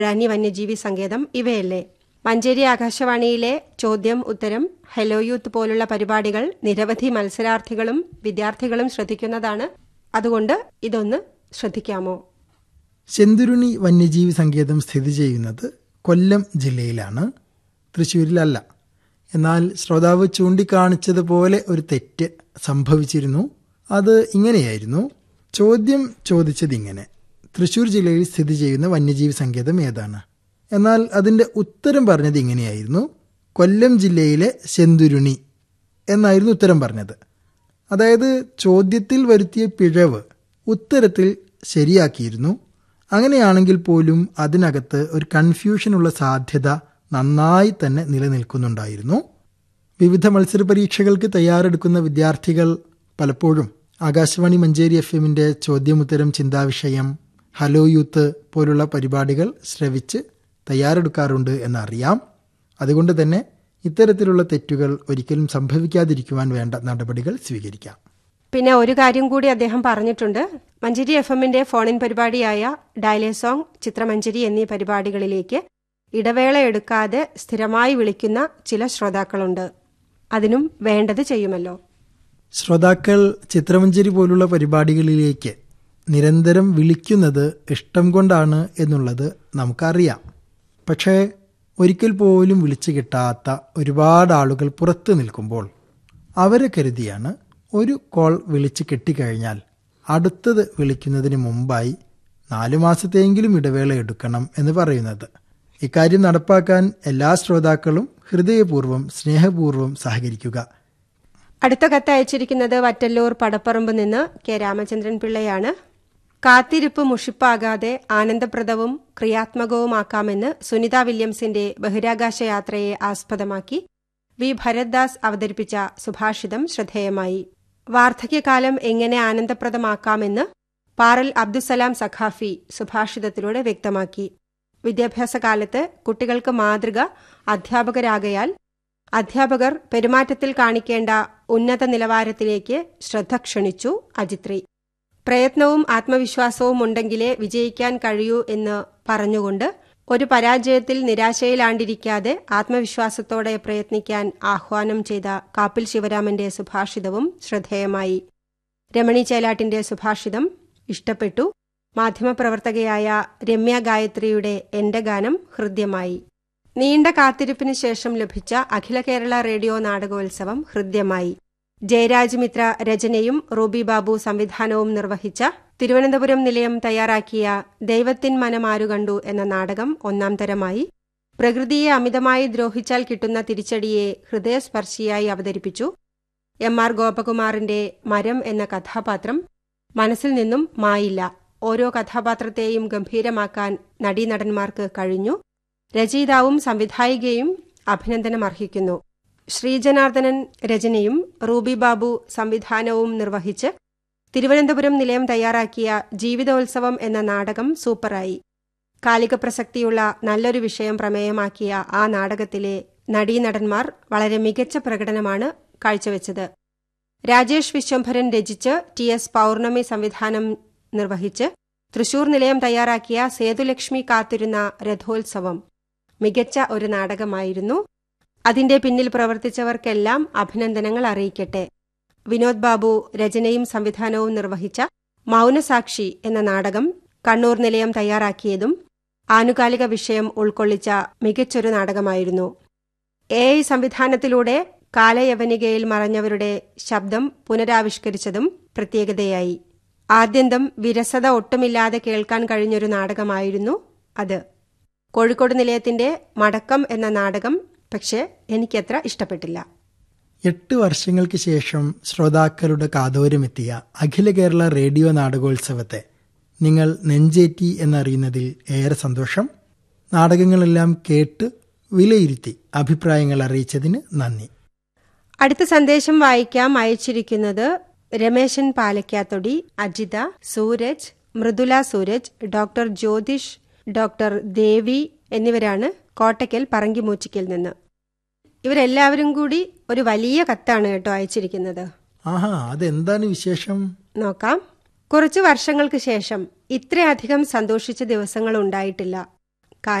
റാന്നി വന്യജീവി സങ്കേതം ഇവയല്ലേ മഞ്ചേരി ആകാശവാണിയിലെ ചോദ്യം ഉത്തരം ഹെലോ യൂത്ത് പോലുള്ള പരിപാടികൾ നിരവധി മത്സരാർത്ഥികളും വിദ്യാർത്ഥികളും ശ്രദ്ധിക്കുന്നതാണ് അതുകൊണ്ട് ഇതൊന്ന് ശ്രദ്ധിക്കാമോ ചെന്തുരുണി വന്യജീവി സങ്കേതം സ്ഥിതി ചെയ്യുന്നത് കൊല്ലം ജില്ലയിലാണ് തൃശ്ശൂരിലല്ല എന്നാൽ ശ്രോതാവ് ചൂണ്ടിക്കാണിച്ചതുപോലെ ഒരു തെറ്റ് സംഭവിച്ചിരുന്നു അത് ഇങ്ങനെയായിരുന്നു ചോദ്യം ചോദിച്ചത് ഇങ്ങനെ തൃശ്ശൂർ ജില്ലയിൽ സ്ഥിതി ചെയ്യുന്ന വന്യജീവി സങ്കേതം ഏതാണ് എന്നാൽ അതിൻ്റെ ഉത്തരം പറഞ്ഞത് ഇങ്ങനെയായിരുന്നു കൊല്ലം ജില്ലയിലെ ചെന്തുരുണി എന്നായിരുന്നു ഉത്തരം പറഞ്ഞത് അതായത് ചോദ്യത്തിൽ വരുത്തിയ പിഴവ് ഉത്തരത്തിൽ ശരിയാക്കിയിരുന്നു അങ്ങനെയാണെങ്കിൽ പോലും അതിനകത്ത് ഒരു കൺഫ്യൂഷനുള്ള സാധ്യത നന്നായി തന്നെ നിലനിൽക്കുന്നുണ്ടായിരുന്നു വിവിധ മത്സര പരീക്ഷകൾക്ക് തയ്യാറെടുക്കുന്ന വിദ്യാർത്ഥികൾ പലപ്പോഴും ആകാശവാണി മഞ്ചേരി എഫ് എമ്മിൻ്റെ ചോദ്യമുത്തരം ചിന്താവിഷയം ഹലോ യൂത്ത് പോലുള്ള പരിപാടികൾ ശ്രവിച്ച് തയ്യാറെടുക്കാറുണ്ട് എന്നറിയാം അതുകൊണ്ട് തന്നെ ഇത്തരത്തിലുള്ള തെറ്റുകൾ ഒരിക്കലും സംഭവിക്കാതിരിക്കുവാൻ വേണ്ട നടപടികൾ സ്വീകരിക്കാം പിന്നെ ഒരു കാര്യം കൂടി അദ്ദേഹം പറഞ്ഞിട്ടുണ്ട് മഞ്ചേരി എഫ് എമ്മിന്റെ ഫോണിൻ പരിപാടിയായ ഡയലേ സോങ് ചിത്രമഞ്ചേരി എന്നീ പരിപാടികളിലേക്ക് ഇടവേള എടുക്കാതെ സ്ഥിരമായി വിളിക്കുന്ന ചില ശ്രോതാക്കളുണ്ട് അതിനും വേണ്ടത് ചെയ്യുമല്ലോ ശ്രോതാക്കൾ ചിത്രമഞ്ചേരി പോലുള്ള പരിപാടികളിലേക്ക് നിരന്തരം വിളിക്കുന്നത് ഇഷ്ടം കൊണ്ടാണ് എന്നുള്ളത് നമുക്കറിയാം പക്ഷേ ഒരിക്കൽ പോലും വിളിച്ചു കിട്ടാത്ത ഒരുപാട് ആളുകൾ പുറത്തു നിൽക്കുമ്പോൾ അവരെ കരുതിയാണ് ഒരു കോൾ വിളിച്ച് കിട്ടിക്കഴിഞ്ഞാൽ അടുത്തത് വിളിക്കുന്നതിന് മുമ്പായി നാലു മാസത്തെയെങ്കിലും ഇടവേള എടുക്കണം എന്ന് പറയുന്നത് ഇക്കാര്യം നടപ്പാക്കാൻ എല്ലാ ശ്രോതാക്കളും ഹൃദയപൂർവ്വം സ്നേഹപൂർവ്വം സഹകരിക്കുക അടുത്ത കത്ത് അയച്ചിരിക്കുന്നത് വറ്റല്ലൂർ പടപ്പറമ്പ് നിന്ന് കെ രാമചന്ദ്രൻ പിള്ളയാണ് കാത്തിരിപ്പ് മുഷിപ്പാകാതെ ആനന്ദപ്രദവും ക്രിയാത്മകവുമാക്കാമെന്ന് സുനിത വില്യംസിന്റെ ബഹിരാകാശ യാത്രയെ ആസ്പദമാക്കി വി ഭരത്ദാസ് അവതരിപ്പിച്ച സുഭാഷിതം ശ്രദ്ധേയമായി വാർദ്ധക്യകാലം എങ്ങനെ ആനന്ദപ്രദമാക്കാമെന്ന് പാറൽ അബ്ദുസലാം സഖാഫി സുഭാഷിതത്തിലൂടെ വ്യക്തമാക്കി വിദ്യാഭ്യാസ കാലത്ത് കുട്ടികൾക്ക് മാതൃക അധ്യാപകരാകയാൽ അധ്യാപകർ പെരുമാറ്റത്തിൽ കാണിക്കേണ്ട ഉന്നത നിലവാരത്തിലേക്ക് ശ്രദ്ധ ക്ഷണിച്ചു അജിത്രി പ്രയത്നവും ആത്മവിശ്വാസവും ഉണ്ടെങ്കിലേ വിജയിക്കാൻ കഴിയൂ എന്ന് പറഞ്ഞുകൊണ്ട് ഒരു പരാജയത്തിൽ നിരാശയിലാണ്ടിരിക്കാതെ ആത്മവിശ്വാസത്തോടെ പ്രയത്നിക്കാൻ ആഹ്വാനം ചെയ്ത കാപ്പിൽ ശിവരാമന്റെ സുഭാഷിതവും ശ്രദ്ധേയമായി രമണി ചേലാട്ടിന്റെ സുഭാഷിതം ഇഷ്ടപ്പെട്ടു മാധ്യമപ്രവർത്തകയായ രമ്യ ഗായത്രിയുടെ എന്റെ ഗാനം ഹൃദ്യമായി നീണ്ട കാത്തിരിപ്പിന് ശേഷം ലഭിച്ച അഖില കേരള റേഡിയോ നാടകോത്സവം ഹൃദ്യമായി ജയരാജ് മിത്ര രചനയും റൂബി ബാബു സംവിധാനവും നിർവഹിച്ച തിരുവനന്തപുരം നിലയം തയ്യാറാക്കിയ ദൈവത്തിൻ മനമാരു കണ്ടു എന്ന നാടകം ഒന്നാം തരമായി പ്രകൃതിയെ അമിതമായി ദ്രോഹിച്ചാൽ കിട്ടുന്ന തിരിച്ചടിയെ ഹൃദയസ്പർശിയായി അവതരിപ്പിച്ചു എം ആർ ഗോപകുമാറിന്റെ മരം എന്ന കഥാപാത്രം മനസ്സിൽ നിന്നും മായില്ല ഓരോ കഥാപാത്രത്തെയും ഗംഭീരമാക്കാൻ നടീനടന്മാർക്ക് കഴിഞ്ഞു രചയിതാവും സംവിധായികയും അഭിനന്ദനം അർഹിക്കുന്നു ശ്രീജനാർദ്ദനൻ രചനയും റൂബി ബാബു സംവിധാനവും നിർവഹിച്ച് തിരുവനന്തപുരം നിലയം തയ്യാറാക്കിയ ജീവിതോത്സവം എന്ന നാടകം സൂപ്പറായി കാലിക പ്രസക്തിയുള്ള നല്ലൊരു വിഷയം പ്രമേയമാക്കിയ ആ നാടകത്തിലെ നടീനടന്മാർ വളരെ മികച്ച പ്രകടനമാണ് കാഴ്ചവെച്ചത് രാജേഷ് വിശ്വംഭരൻ രചിച്ച് ടി എസ് പൗർണമി സംവിധാനം നിർവഹിച്ച് തൃശൂർ നിലയം തയ്യാറാക്കിയ സേതുലക്ഷ്മി കാത്തിരുന്ന രഥോത്സവം മികച്ച ഒരു നാടകമായിരുന്നു അതിന്റെ പിന്നിൽ പ്രവർത്തിച്ചവർക്കെല്ലാം അഭിനന്ദനങ്ങൾ അറിയിക്കട്ടെ വിനോദ് ബാബു രചനയും സംവിധാനവും നിർവഹിച്ച മൗനസാക്ഷി എന്ന നാടകം കണ്ണൂർ നിലയം തയ്യാറാക്കിയതും ആനുകാലിക വിഷയം ഉൾക്കൊള്ളിച്ച മികച്ചൊരു നാടകമായിരുന്നു എ ഐ സംവിധാനത്തിലൂടെ കാലയവനികയിൽ മറഞ്ഞവരുടെ ശബ്ദം പുനരാവിഷ്കരിച്ചതും പ്രത്യേകതയായി ആദ്യന്തം വിരസത ഒട്ടുമില്ലാതെ കേൾക്കാൻ കഴിഞ്ഞൊരു നാടകമായിരുന്നു അത് കോഴിക്കോട് നിലയത്തിന്റെ മടക്കം എന്ന നാടകം പക്ഷേ എനിക്കത്ര ഇഷ്ടപ്പെട്ടില്ല എട്ട് വർഷങ്ങൾക്ക് ശേഷം ശ്രോതാക്കളുടെ കാതോരമെത്തിയ അഖില കേരള റേഡിയോ നാടകോത്സവത്തെ നിങ്ങൾ നെഞ്ചേറ്റി എന്നറിയുന്നതിൽ ഏറെ സന്തോഷം നാടകങ്ങളെല്ലാം കേട്ട് വിലയിരുത്തി അഭിപ്രായങ്ങൾ അറിയിച്ചതിന് നന്ദി അടുത്ത സന്ദേശം വായിക്കാം അയച്ചിരിക്കുന്നത് രമേശൻ പാലക്കാത്തൊടി അജിത സൂരജ് മൃദുല സൂരജ് ഡോക്ടർ ജ്യോതിഷ് ഡോക്ടർ ദേവി എന്നിവരാണ് കോട്ടയ്ക്കൽ പറങ്കിമൂച്ചിക്കൽ നിന്ന് ഇവരെല്ലാവരും കൂടി ഒരു വലിയ കത്താണ് കേട്ടോ അയച്ചിരിക്കുന്നത് ആഹാ അതെന്താണ് വിശേഷം നോക്കാം കുറച്ചു വർഷങ്ങൾക്ക് ശേഷം ഇത്രയധികം സന്തോഷിച്ച ദിവസങ്ങൾ ഉണ്ടായിട്ടില്ല